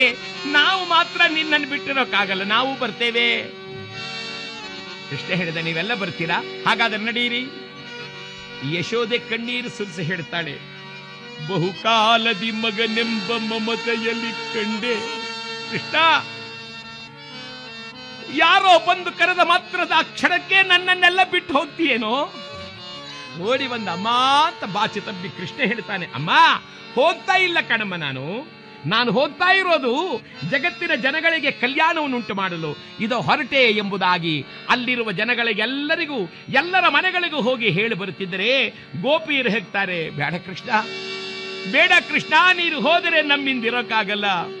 ನಾವು ಮಾತ್ರ ನಿನ್ನನ್ನು ಬಿಟ್ಟಿರೋಕ್ಕಾಗಲ್ಲ ನಾವು ಬರ್ತೇವೆ ಕೃಷ್ಣ ಹೇಳಿದ ನೀವೆಲ್ಲ ಬರ್ತೀರಾ ಹಾಗಾದ್ರೆ ನಡೀರಿ ಯಶೋದೆ ಕಣ್ಣೀರು ಸುರಿಸಿ ಹೇಳ್ತಾಳೆ ಬಹುಕಾಲದಿ ಮಗನೆಂಬ ಮಮತೆಯಲ್ಲಿ ಕಂಡೆ ಕೃಷ್ಣ ಯಾರೋ ಬಂದು ಕರೆದ ಮಾತ್ರದ ಅಕ್ಷರಕ್ಕೆ ನನ್ನನ್ನೆಲ್ಲ ಬಿಟ್ಟು ಹೋಗ್ತೀಯೇನೋ ಓಡಿ ಬಂದ ಅಮ್ಮ ಅಂತ ಬಾಚಿ ತಬ್ಬಿ ಕೃಷ್ಣ ಹೇಳ್ತಾನೆ ಅಮ್ಮ ಹೋಗ್ತಾ ಇಲ್ಲ ಕಣಮ್ಮ ನಾನು ನಾನು ಹೋಗ್ತಾ ಇರೋದು ಜಗತ್ತಿನ ಜನಗಳಿಗೆ ಕಲ್ಯಾಣವನ್ನುಂಟು ಮಾಡಲು ಇದು ಹೊರಟೆ ಎಂಬುದಾಗಿ ಅಲ್ಲಿರುವ ಜನಗಳಿಗೆಲ್ಲರಿಗೂ ಎಲ್ಲರ ಮನೆಗಳಿಗೂ ಹೋಗಿ ಹೇಳಿ ಬರುತ್ತಿದ್ದರೆ ಗೋಪಿಯರು ಹೇಳ್ತಾರೆ ಬೇಡ ಕೃಷ್ಣ ಬೇಡ ಕೃಷ್ಣ ನೀನು ಹೋದರೆ ನಮ್ಮಿಂದಿರೋಕ್ಕಾಗಲ್ಲ